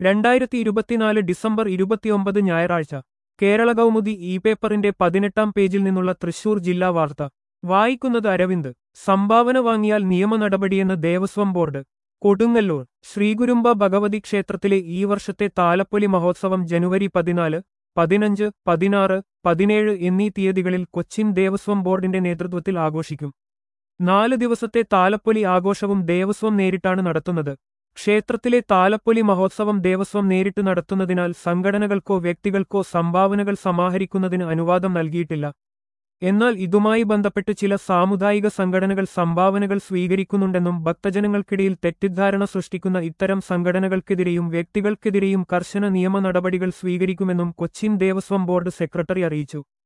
രണ്ടായിരത്തി ഇരുപത്തിനാല് ഡിസംബർ ഇരുപത്തിയൊമ്പത് ഞായറാഴ്ച കേരള കൗമുദി ഇ പേപ്പറിന്റെ പതിനെട്ടാം പേജിൽ നിന്നുള്ള തൃശൂർ ജില്ലാ വാർത്ത വായിക്കുന്നത് അരവിന്ദ് സംഭാവന വാങ്ങിയാൽ നിയമ നടപടിയെന്ന് ദേവസ്വം ബോർഡ് കൊടുങ്ങല്ലൂർ ശ്രീഗുരുമ്പ ഭഗവതി ക്ഷേത്രത്തിലെ ഈ വർഷത്തെ താലപ്പൊലി മഹോത്സവം ജനുവരി പതിനാല് പതിനഞ്ച് പതിനാറ് പതിനേഴ് എന്നീ തീയതികളിൽ കൊച്ചിൻ ദേവസ്വം ബോർഡിന്റെ നേതൃത്വത്തിൽ ആഘോഷിക്കും നാല് ദിവസത്തെ താലപ്പൊലി ആഘോഷവും ദേവസ്വം നേരിട്ടാണ് നടത്തുന്നത് ക്ഷേത്രത്തിലെ താലപ്പൊലി മഹോത്സവം ദേവസ്വം നേരിട്ട് നടത്തുന്നതിനാൽ സംഘടനകൾക്കോ വ്യക്തികൾക്കോ സംഭാവനകൾ സമാഹരിക്കുന്നതിന് അനുവാദം നൽകിയിട്ടില്ല എന്നാൽ ഇതുമായി ബന്ധപ്പെട്ട് ചില സാമുദായിക സംഘടനകൾ സംഭാവനകൾ സ്വീകരിക്കുന്നുണ്ടെന്നും ഭക്തജനങ്ങൾക്കിടയിൽ തെറ്റിദ്ധാരണ സൃഷ്ടിക്കുന്ന ഇത്തരം സംഘടനകൾക്കെതിരെയും വ്യക്തികൾക്കെതിരെയും കർശന നിയമ നടപടികൾ സ്വീകരിക്കുമെന്നും കൊച്ചിൻ ദേവസ്വം ബോർഡ് സെക്രട്ടറി അറിയിച്ചു